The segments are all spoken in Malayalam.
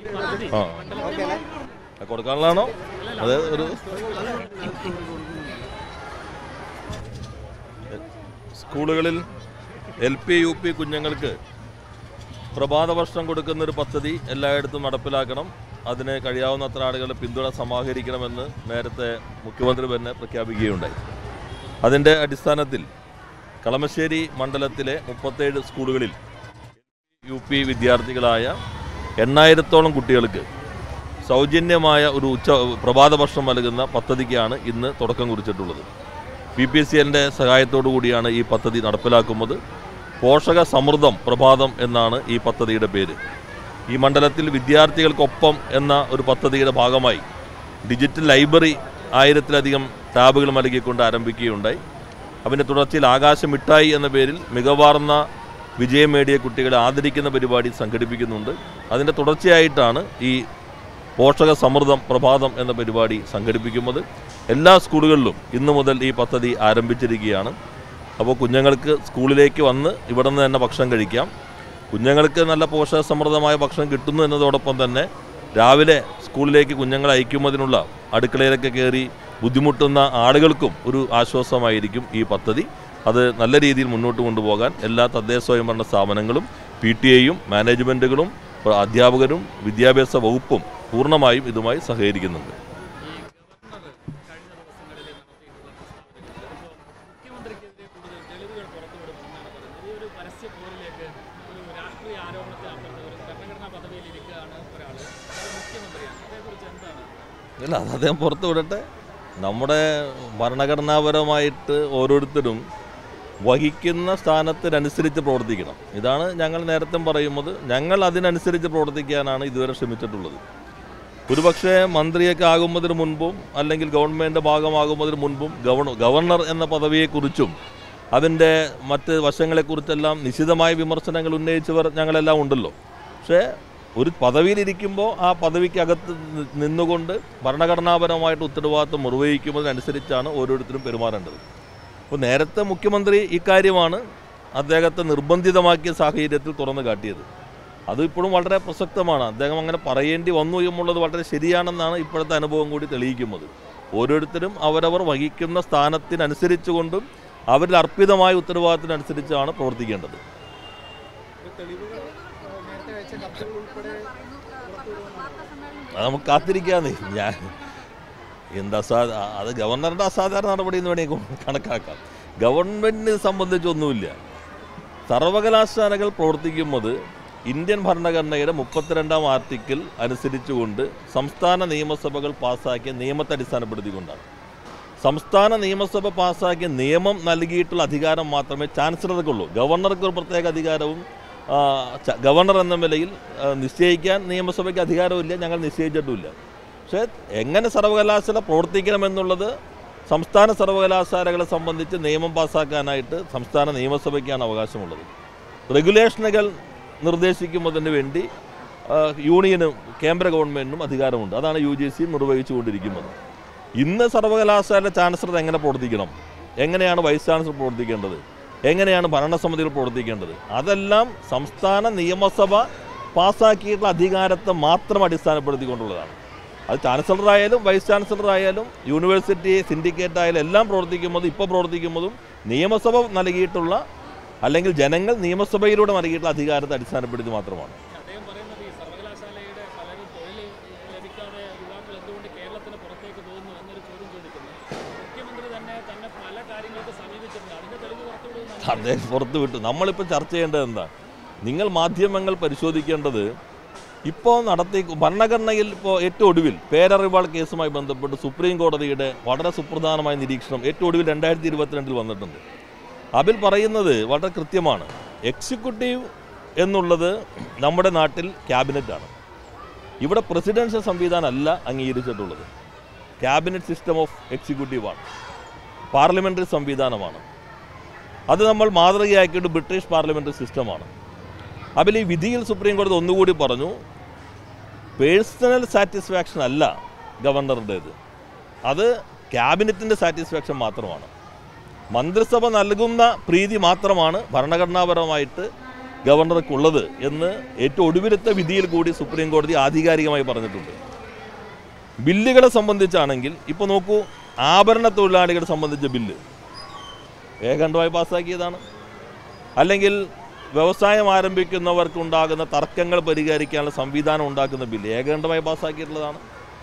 ആ ആ, കൊടുക്കാനുള്ളതാണോ അത് ഒരു സ്കൂളുകളിൽ എൽ പി യു പി കുഞ്ഞുങ്ങൾക്ക് പ്രഭാത ഭക്ഷണം കൊടുക്കുന്ന ഒരു പദ്ധതി എല്ലായിടത്തും നടപ്പിലാക്കണം അതിന് കഴിയാവുന്നത്ര ആളുകളുടെ പിന്തുണ സമാഹരിക്കണമെന്ന് നേരത്തെ മുഖ്യമന്ത്രി തന്നെ പ്രഖ്യാപിക്കുകയുണ്ടായി അതിൻ്റെ അടിസ്ഥാനത്തിൽ കളമശ്ശേരി മണ്ഡലത്തിലെ മുപ്പത്തേഴ് സ്കൂളുകളിൽ യു പി വിദ്യാർത്ഥികളായ എണ്ണായിരത്തോളം കുട്ടികൾക്ക് സൗജന്യമായ ഒരു ഉച്ച പ്രഭാത ഭക്ഷണം നൽകുന്ന പദ്ധതിക്കാണ് ഇന്ന് തുടക്കം കുറിച്ചിട്ടുള്ളത് ബി പി സി എല്ലിൻ്റെ സഹായത്തോടു കൂടിയാണ് ഈ പദ്ധതി നടപ്പിലാക്കുന്നത് പോഷക സമൃദ്ധം പ്രഭാതം എന്നാണ് ഈ പദ്ധതിയുടെ പേര് ഈ മണ്ഡലത്തിൽ വിദ്യാർത്ഥികൾക്കൊപ്പം എന്ന ഒരു പദ്ധതിയുടെ ഭാഗമായി ഡിജിറ്റൽ ലൈബ്രറി ആയിരത്തിലധികം ടാബുകൾ നൽകിക്കൊണ്ട് ആരംഭിക്കുകയുണ്ടായി അതിൻ്റെ തുടർച്ചയിൽ ആകാശം മിഠായി എന്ന പേരിൽ മികവാർന്ന വിജയം നേടിയ കുട്ടികളെ ആദരിക്കുന്ന പരിപാടി സംഘടിപ്പിക്കുന്നുണ്ട് അതിൻ്റെ തുടർച്ചയായിട്ടാണ് ഈ പോഷക സമൃദ്ധം പ്രഭാതം എന്ന പരിപാടി സംഘടിപ്പിക്കുന്നത് എല്ലാ സ്കൂളുകളിലും ഇന്നു മുതൽ ഈ പദ്ധതി ആരംഭിച്ചിരിക്കുകയാണ് അപ്പോൾ കുഞ്ഞുങ്ങൾക്ക് സ്കൂളിലേക്ക് വന്ന് ഇവിടെ നിന്ന് തന്നെ ഭക്ഷണം കഴിക്കാം കുഞ്ഞുങ്ങൾക്ക് നല്ല പോഷക സമൃദ്ധമായ ഭക്ഷണം കിട്ടുന്നു എന്നതോടൊപ്പം തന്നെ രാവിലെ സ്കൂളിലേക്ക് കുഞ്ഞുങ്ങളെ അയക്കുന്നതിനുള്ള അടുക്കളയിലൊക്കെ കയറി ബുദ്ധിമുട്ടുന്ന ആളുകൾക്കും ഒരു ആശ്വാസമായിരിക്കും ഈ പദ്ധതി അത് നല്ല രീതിയിൽ മുന്നോട്ട് കൊണ്ടുപോകാൻ എല്ലാ തദ്ദേശ സ്വയംഭരണ സ്ഥാപനങ്ങളും പി ടി എയും മാനേജ്മെൻറ്റുകളും അധ്യാപകരും വിദ്യാഭ്യാസ വകുപ്പും പൂർണ്ണമായും ഇതുമായി സഹകരിക്കുന്നുണ്ട് മുഖ്യമന്ത്രിക്കെതിരെ കൂടുതൽ തെളിവുകൾ പുറത്തുവിടുമെന്നാണ് പറയുന്നത് ഈ ഒരു പരസ്യ പോരിലേക്ക് ഒരു രാഷ്ട്രീയ ആരോപണത്തിനപ്പുറത്ത് ഒരു ഭരണഘടനാ പദവിയിൽ ഇരിക്കുകയാണ് ഒരാൾ അത് മുഖ്യമന്ത്രിയാണ് അതേക്കുറിച്ച് എന്താണ് ഇല്ല അത് അദ്ദേഹം പുറത്തു വിടട്ടെ നമ്മുടെ ഭരണഘടനാപരമായിട്ട് ഓരോരുത്തരും വഹിക്കുന്ന സ്ഥാനത്തിനനുസരിച്ച് പ്രവർത്തിക്കണം ഇതാണ് ഞങ്ങൾ നേരത്തെ പറയുന്നത് ഞങ്ങൾ അതിനനുസരിച്ച് പ്രവർത്തിക്കാനാണ് ഇതുവരെ ശ്രമിച്ചിട്ടുള്ളത് ഒരുപക്ഷെ മന്ത്രിയൊക്കെ ആകുന്നതിന് മുൻപും അല്ലെങ്കിൽ ഗവൺമെൻറ് ഭാഗമാകുന്നതിന് മുൻപും ഗവർണർ ഗവർണർ എന്ന പദവിയെക്കുറിച്ചും അതിൻ്റെ മറ്റ് വശങ്ങളെക്കുറിച്ചെല്ലാം നിശിതമായ വിമർശനങ്ങൾ ഉന്നയിച്ചവർ ഞങ്ങളെല്ലാം ഉണ്ടല്ലോ പക്ഷേ ഒരു പദവിയിലിരിക്കുമ്പോൾ ആ പദവിക്കകത്ത് നി- നിന്നുകൊണ്ട് ഭരണഘടനാപരമായിട്ട് ഉത്തരവാദിത്വം നിർവഹിക്കുന്നതിനനുസരിച്ചാണ് ഓരോരുത്തരും പെരുമാറേണ്ടത് അപ്പോൾ നേരത്തെ മുഖ്യമന്ത്രി ഇക്കാര്യമാണ് അദ്ദേഹത്തെ നിർബന്ധിതമാക്കിയ സാഹചര്യത്തിൽ തുറന്നു കാട്ടിയത് അത് ഇപ്പോഴും വളരെ പ്രസക്തമാണ് അദ്ദേഹം അങ്ങനെ പറയേണ്ടി വന്നു എന്നുള്ളത് വളരെ ശരിയാണെന്നാണ് ഇപ്പോഴത്തെ അനുഭവം കൂടി തെളിയിക്കുന്നത് ഓരോരുത്തരും അവരവർ വഹിക്കുന്ന സ്ഥാനത്തിനനുസരിച്ചുകൊണ്ടും അവരിൽ അർപ്പിതമായ ഉത്തരവാദിത്തത്തിനനുസരിച്ചാണ് പ്രവർത്തിക്കേണ്ടത് അത് നമുക്ക് കാത്തിരിക്കാന്നേ ഞാൻ എന്താ അസാ അത് ഗവർണറുടെ അസാധാരണ നടപടി എന്ന് വേണമെങ്കിൽ കണക്കാക്കാം ഗവൺമെൻറ്റിനെ സംബന്ധിച്ചൊന്നുമില്ല സർവകലാശാലകൾ പ്രവർത്തിക്കുന്നത് ഇന്ത്യൻ ഭരണഘടനയുടെ മുപ്പത്തിരണ്ടാം ആർട്ടിക്കിൾ അനുസരിച്ചുകൊണ്ട് സംസ്ഥാന നിയമസഭകൾ പാസ്സാക്കിയ നിയമത്തെ അടിസ്ഥാനപ്പെടുത്തിക്കൊണ്ടാണ് സംസ്ഥാന നിയമസഭ പാസ്സാക്കിയ നിയമം നൽകിയിട്ടുള്ള അധികാരം മാത്രമേ ചാൻസലർക്കുള്ളൂ ഗവർണർക്ക് ഒരു പ്രത്യേക അധികാരവും ആ, ച- ഗവർണർ എന്ന നിലയിൽ ആ, നിശ്ചയിക്കാൻ നിയമസഭയ്ക്ക് അധികാരമില്ല ഞങ്ങൾ നിശ്ചയിച്ചിട്ടുമില്ല പക്ഷേ എങ്ങനെ സർവകലാശാല പ്രവർത്തിക്കണമെന്നുള്ളത് സംസ്ഥാന സർവകലാശാലകളെ സംബന്ധിച്ച് നിയമം പാസ്സാക്കാനായിട്ട് സംസ്ഥാന നിയമസഭയ്ക്കാണ് അവകാശമുള്ളത് റെഗുലേഷനുകൾ നിർദ്ദേശിക്കുന്നതിന് വേണ്ടി ആ, യൂണിയനും കേന്ദ്ര ഗവൺമെൻറ്റിനും അധികാരമുണ്ട് അതാണ് യു ജി സി നിർവഹിച്ചുകൊണ്ടിരിക്കുന്നത് ഇന്ന് സർവകലാശാല ചാൻസലർ എങ്ങനെ പ്രവർത്തിക്കണം എങ്ങനെയാണ് വൈസ് ചാൻസലർ പ്രവർത്തിക്കേണ്ടത് എങ്ങനെയാണ് ഭരണസമിതികൾ പ്രവർത്തിക്കേണ്ടത് അതെല്ലാം സംസ്ഥാന നിയമസഭ പാസ്സാക്കിയിട്ടുള്ള അധികാരത്തെ മാത്രം അടിസ്ഥാനപ്പെടുത്തിക്കൊണ്ടുള്ളതാണ് അത് ചാൻസലർ ആയാലും വൈസ് ചാൻസലർ ആയാലും യൂണിവേഴ്സിറ്റി സിൻഡിക്കേറ്റ് ആയാലും എല്ലാം പ്രവർത്തിക്കുന്നതും ഇപ്പോൾ പ്രവർത്തിക്കുന്നതും നിയമസഭ നൽകിയിട്ടുള്ള അല്ലെങ്കിൽ ജനങ്ങൾ നിയമസഭയിലൂടെ നൽകിയിട്ടുള്ള അധികാരത്തെ അടിസ്ഥാനപ്പെടുത്തി മാത്രമാണ് അദ്ദേഹം പറയുന്നത് ഈ സർവകലാശാലയുടെ പലരും തൊഴിൽ ലഭിക്കാതെ യുവാക്കൾ എന്തുകൊണ്ട് കേരളത്തിന് പുറത്തേക്ക് പോകുന്നു എന്നൊരു ചോദ്യം ചോദിക്കുന്നു മുഖ്യമന്ത്രി തന്നെ തന്നെ പല കാര്യങ്ങൾക്ക് സമീപിച്ചിട്ടുണ്ട് അതിന്റെ തെളിവ് പുറത്തുവിടുമെന്നാണ് അദ്ദേഹം പുറത്തു വിട്ടു നമ്മളിപ്പോൾ ചർച്ച ചെയ്യേണ്ടത് എന്താ നിങ്ങൾ മാധ്യമങ്ങൾ പരിശോധിക്കേണ്ടത് ഇപ്പോൾ നടത്തി ഭരണഘടനയിൽ ഇപ്പോൾ ഏറ്റവും ഒടുവിൽ പേരറിവാൾ കേസുമായി ബന്ധപ്പെട്ട് സുപ്രീം കോടതിയുടെ വളരെ സുപ്രധാനമായ നിരീക്ഷണം ഏറ്റവും ഒടുവിൽ രണ്ടായിരത്തി ഇരുപത്തിരണ്ടിൽ വന്നിട്ടുണ്ട് അതിൽ പറയുന്നത് വളരെ കൃത്യമാണ് എക്സിക്യൂട്ടീവ് എന്നുള്ളത് നമ്മുടെ നാട്ടിൽ ക്യാബിനറ്റാണ് ഇവിടെ പ്രസിഡൻഷ്യൽ സംവിധാനമല്ല അംഗീകരിച്ചിട്ടുള്ളത് ക്യാബിനറ്റ് സിസ്റ്റം ഓഫ് എക്സിക്യൂട്ടീവാണ് പാർലമെൻ്ററി സംവിധാനമാണ് അത് നമ്മൾ മാതൃകയാക്കിയിട്ട് ബ്രിട്ടീഷ് പാർലമെൻ്ററി സിസ്റ്റമാണ് അതിൽ ഈ വിധിയിൽ സുപ്രീം കോടതി ഒന്നുകൂടി പറഞ്ഞു പേഴ്സണൽ സാറ്റിസ്ഫാക്ഷൻ അല്ല ഗവർണറുടേത് അത് ക്യാബിനറ്റിൻ്റെ സാറ്റിസ്ഫാക്ഷൻ മാത്രമാണ് മന്ത്രിസഭ നൽകുന്ന പ്രീതി മാത്രമാണ് ഭരണഘടനാപരമായിട്ട് ഗവർണർക്കുള്ളത് എന്ന് ഏറ്റവും ഒടുവിലത്തെ വിധിയിൽ കൂടി സുപ്രീം കോടതി ആധികാരികമായി പറഞ്ഞിട്ടുണ്ട് ബില്ലുകളെ സംബന്ധിച്ചാണെങ്കിൽ ഇപ്പോൾ നോക്കൂ ആഭരണ തൊഴിലാളികളെ സംബന്ധിച്ച ബില്ല് ഏകണ്ഠമായി പാസ്സാക്കിയതാണ് അല്ലെങ്കിൽ വ്യവസായം ആരംഭിക്കുന്നവർക്കുണ്ടാകുന്ന തർക്കങ്ങൾ പരിഹരിക്കാനുള്ള സംവിധാനം ഉണ്ടാക്കുന്ന ബില്ല് ഏകണ്ഠമായി പാസ്സാക്കിയിട്ടുള്ളതാണ്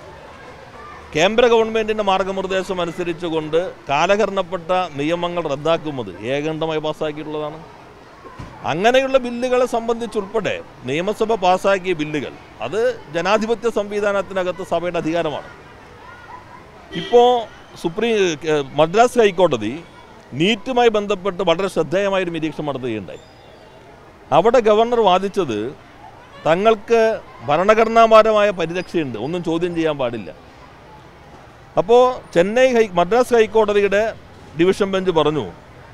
കേന്ദ്ര ഗവൺമെൻറ്റിൻ്റെ മാർഗനിർദ്ദേശം അനുസരിച്ചുകൊണ്ട് കാലഹരണപ്പെട്ട നിയമങ്ങൾ റദ്ദാക്കുന്നത് ഏകണ്ഠമായി പാസ്സാക്കിയിട്ടുള്ളതാണ് അങ്ങനെയുള്ള ബില്ലുകളെ സംബന്ധിച്ചുൾപ്പെടെ നിയമസഭ പാസ്സാക്കിയ ബില്ലുകൾ അത് ജനാധിപത്യ സംവിധാനത്തിനകത്ത് സഭയുടെ അധികാരമാണ് ഇപ്പോൾ സുപ്രീം ഏഹ്, മദ്രാസ് ഹൈക്കോടതി നീറ്റുമായി ബന്ധപ്പെട്ട് വളരെ ശ്രദ്ധേയമായൊരു നിരീക്ഷണം നടത്തുകയുണ്ടായി അവിടെ ഗവർണർ വാദിച്ചത് തങ്ങൾക്ക് ഭരണഘടനാപരമായ പരിരക്ഷയുണ്ട് ഒന്നും ചോദ്യം ചെയ്യാൻ പാടില്ല അപ്പോൾ ചെന്നൈ ഹൈ മദ്രാസ് ഹൈക്കോടതിയുടെ ഡിവിഷൻ ബെഞ്ച് പറഞ്ഞു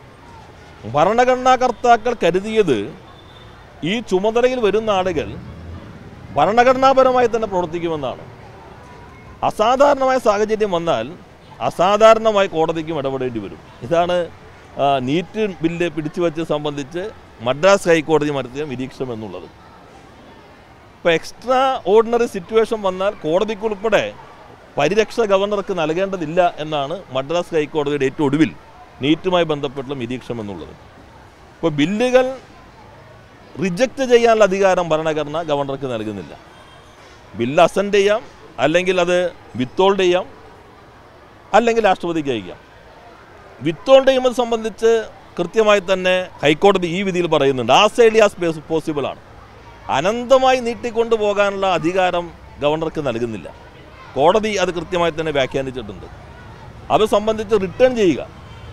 ഭരണഘടനാ കർത്താക്കൾ കരുതിയത് ഈ ചുമതലയിൽ വരുന്ന ആളുകൾ ഭരണഘടനാപരമായി തന്നെ പ്രവർത്തിക്കുമെന്നാണ് അസാധാരണമായ സാഹചര്യം വന്നാൽ അസാധാരണമായി കോടതിക്കും ഇടപെടേണ്ടി വരും ഇതാണ് ആ, നീറ്റ് ബില്ല് പിടിച്ചുവച്ച് സംബന്ധിച്ച് മദ്രാസ് ഹൈക്കോടതി നടത്തിയ നിരീക്ഷണം എന്നുള്ളത് ഇപ്പോൾ എക്സ്ട്രാ ഓർഡിനറി സിറ്റുവേഷൻ വന്നാൽ കോടതിക്കുൾപ്പെടെ പരിരക്ഷ ഗവർണർക്ക് നൽകേണ്ടതില്ല എന്നാണ് മദ്രാസ് ഹൈക്കോടതിയുടെ ഏറ്റവും ഒടുവിൽ നീറ്റുമായി ബന്ധപ്പെട്ടുള്ള നിരീക്ഷണം എന്നുള്ളത് ഇപ്പോൾ ബില്ലുകൾ റിജക്റ്റ് ചെയ്യാനുള്ള അധികാരം ഭരണഘടന ഗവർണർക്ക് നൽകുന്നില്ല ബില്ല് അസെൻഡ് ചെയ്യാം അല്ലെങ്കിൽ അത് വിത്തോൾഡ് ചെയ്യാം അല്ലെങ്കിൽ രാഷ്ട്രപതിക്ക് അയക്കാം വിത്തോൾഡ് ചെയ്യുന്നത് സംബന്ധിച്ച് കൃത്യമായി തന്നെ ഹൈക്കോടതി ഈ വിധിയിൽ പറയുന്നുണ്ട് ആസ് ഏർലി ആസ് പോസിബിൾ ആണ് അനന്തമായി നീട്ടിക്കൊണ്ടു പോകാനുള്ള അധികാരം ഗവർണർക്ക് നൽകുന്നില്ല കോടതി അത് കൃത്യമായി തന്നെ വ്യാഖ്യാനിച്ചിട്ടുണ്ട് അത് സംബന്ധിച്ച് റിട്ടേൺ ചെയ്യുക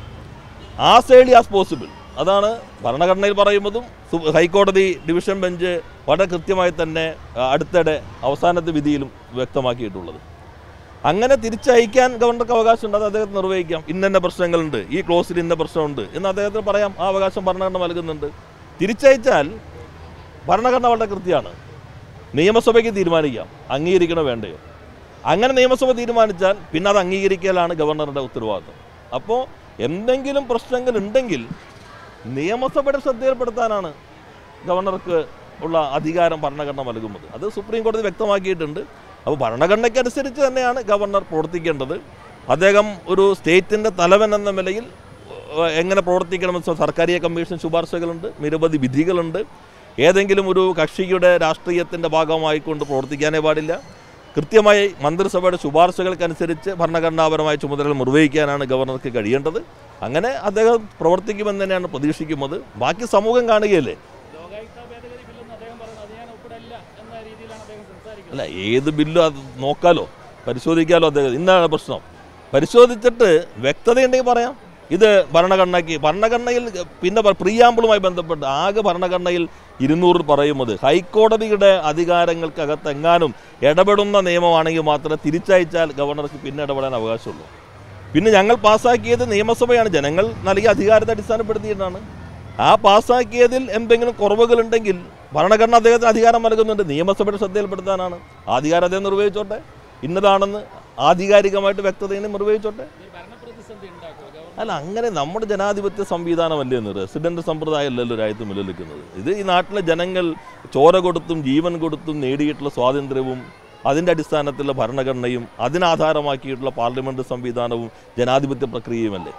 ആസ് ഏർലി ആസ് പോസിബിൾ അതാണ് ഭരണഘടനയിൽ പറയുന്നതും സു- ഹൈക്കോടതി ഡിവിഷൻ ബെഞ്ച് വളരെ കൃത്യമായി തന്നെ ആ, അടുത്തിടെ അവസാനത്തെ വിധിയിലും വ്യക്തമാക്കിയിട്ടുള്ളത് അങ്ങനെ തിരിച്ചയക്കാൻ ഗവർണർക്ക് അവകാശമുണ്ട് അത് അദ്ദേഹത്തിന് നിർവഹിക്കാം ഇന്ന പ്രശ്നങ്ങളുണ്ട് ഈ ക്ലോസിൽ ഇന്ന പ്രശ്നമുണ്ട് എന്ന് അദ്ദേഹത്തിന് പറയാം ആ അവകാശം ഭരണഘടന നൽകുന്നുണ്ട് തിരിച്ചയച്ചാൽ ഭരണഘടന വളരെ കൃത്യമാണ് നിയമസഭയ്ക്ക് തീരുമാനിക്കാം അംഗീകരിക്കണോ വേണ്ടയോ അങ്ങനെ നിയമസഭ തീരുമാനിച്ചാൽ പിന്നെ അത് അംഗീകരിക്കലാണ് ഗവർണറുടെ ഉത്തരവാദിത്വം അപ്പോൾ എന്തെങ്കിലും പ്രശ്നങ്ങൾ ഉണ്ടെങ്കിൽ നിയമസഭയുടെ ശ്രദ്ധയിൽപ്പെടുത്താനാണ് ഗവർണർക്ക് ഉള്ള അധികാരം ഭരണഘടന നൽകുന്നത് അത് സുപ്രീം കോടതി വ്യക്തമാക്കിയിട്ടുണ്ട് അപ്പോൾ ഭരണഘടനയ്ക്കനുസരിച്ച് തന്നെയാണ് ഗവർണർ പ്രവർത്തിക്കേണ്ടത് അദ്ദേഹം ഒരു സ്റ്റേറ്റിൻ്റെ തലവൻ എന്ന നിലയിൽ ഏഹ്, എങ്ങനെ പ്രവർത്തിക്കണമെന്ന് സർക്കാരിയ കമ്മീഷൻ ശുപാർശകളുണ്ട് നിരവധി വിധികളുണ്ട് ഏതെങ്കിലും ഒരു കക്ഷിയുടെ രാഷ്ട്രീയത്തിൻ്റെ ഭാഗമായിക്കൊണ്ട് പ്രവർത്തിക്കാനേ പാടില്ല കൃത്യമായി മന്ത്രിസഭയുടെ ശുപാർശകൾക്കനുസരിച്ച് ഭരണഘടനാപരമായ ചുമതലകൾ നിർവഹിക്കാനാണ് ഗവർണർക്ക് കഴിയേണ്ടത് അങ്ങനെ അദ്ദേഹം പ്രവർത്തിക്കുമെന്ന് തന്നെയാണ് പ്രതീക്ഷിക്കുന്നത് ബാക്കി സമൂഹം കാണുകയല്ലേ ലോകായുക്ത ഭേദഗതി ബില്ലെന്ന് അദ്ദേഹം പറയുന്നത് അത് ഞാൻ ഒപ്പിടല്ല എന്ന രീതിയിലാണ് അദ്ദേഹം സംസാരിക്കുന്നത് അല്ല ഏത് ബില്ലും അത് നോക്കാലോ പരിശോധിക്കാലോ അദ്ദേഹം ഇന്നാണ് പ്രശ്നം പരിശോധിച്ചിട്ട് വ്യക്തതയുണ്ടെങ്കിൽ പറയാം ഇത് ഭരണഘടനയ്ക്ക് ഭരണഘടനയിൽ പിന്നെ പ്രിയാമ്പിളുമായി ബന്ധപ്പെട്ട് ആകെ ഭരണഘടനയിൽ ഇരുന്നൂറിൽ പറയുന്നത് ഹൈക്കോടതിയുടെ അധികാരങ്ങൾക്കകത്ത് എങ്ങാനും ഇടപെടുന്ന നിയമമാണെങ്കിൽ മാത്രമേ തിരിച്ചയച്ചാൽ ഗവർണർക്ക് പിന്നെ ഇടപെടാൻ അവകാശമുള്ളൂ പിന്നെ ഞങ്ങൾ പാസ്സാക്കിയത് നിയമസഭയാണ് ജനങ്ങൾ നൽകിയ അധികാരത്തെ അടിസ്ഥാനപ്പെടുത്തിയിട്ടാണ് ആ പാസ്സാക്കിയതിൽ എന്തെങ്കിലും കുറവുകളുണ്ടെങ്കിൽ ഭരണഘടന അദ്ദേഹത്തിന് അധികാരം നൽകുന്നുണ്ട് നിയമസഭയുടെ ശ്രദ്ധയിൽപ്പെടുത്താനാണ് ആ അധികാരം അദ്ദേഹം നിർവഹിച്ചോട്ടെ ഇന്നതാണെന്ന് ആധികാരികമായിട്ട് വ്യക്തതയെ നിർവഹിച്ചോട്ടെ ഒരു ഭരണപ്രതിസന്ധി ഉണ്ടാക്കുക ഗവർണർ അല്ല അങ്ങനെ നമ്മുടെ ജനാധിപത്യ സംവിധാനമല്ലേ എന്ന് റെസിഡന്റ് സമ്പ്രദായമല്ലല്ലോ രാജ്യത്ത് നിലനിൽക്കുന്നത് ഇത് ഈ നാട്ടിലെ ജനങ്ങൾ ചോര കൊടുത്തും ജീവൻ കൊടുത്തും നേടിയിട്ടുള്ള സ്വാതന്ത്ര്യവും അതിൻ്റെ അടിസ്ഥാനത്തിലുള്ള ഭരണഘടനയും അതിനാധാരമാക്കിയിട്ടുള്ള പാർലമെന്റ് സംവിധാനവും ജനാധിപത്യ പ്രക്രിയയുമല്ലേ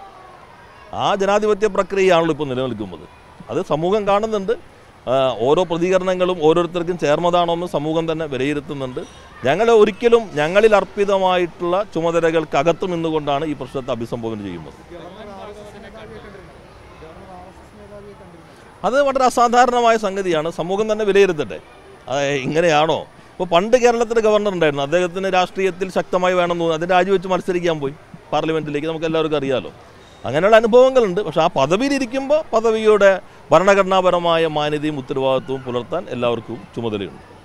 ആ ജനാധിപത്യ പ്രക്രിയയാണല്ലോ ഇപ്പോൾ നിലനിൽക്കുന്നത് അത് സമൂഹം കാണുന്നുണ്ട് ആ, ഓരോ പ്രതികരണങ്ങളും ഓരോരുത്തർക്കും ചേർന്നതാണോ എന്ന് സമൂഹം തന്നെ വിലയിരുത്തുന്നുണ്ട് ഞങ്ങൾ ഒരിക്കലും ഞങ്ങളിൽ അർപ്പിതമായിട്ടുള്ള ചുമതലകൾക്കകത്ത് നിന്നുകൊണ്ടാണ് ഈ പ്രശ്നത്തെ അഭിസംബോധന ചെയ്യുന്നത് അത് വളരെ അസാധാരണമായ സംഗതിയാണ് സമൂഹം തന്നെ വിലയിരുത്തട്ടെ അത് ഇങ്ങനെയാണോ ഇപ്പോൾ പണ്ട് കേരളത്തിൽ ഗവർണർ ഉണ്ടായിരുന്നു അദ്ദേഹത്തിന് രാഷ്ട്രീയത്തിൽ ശക്തമായി വേണമെന്ന് തോന്നി അതിന് രാജിവെച്ച് മത്സരിക്കാൻ പോയി പാർലമെൻറ്റിലേക്ക് നമുക്ക് എല്ലാവർക്കും അറിയാലോ അങ്ങനെയുള്ള അനുഭവങ്ങളുണ്ട് പക്ഷേ ആ പദവിയിലിരിക്കുമ്പോൾ പദവിയുടെ ഭരണഘടനാപരമായ മാന്യതയും ഉത്തരവാദിത്വവും പുലർത്താൻ എല്ലാവർക്കും ചുമതലയുണ്ട്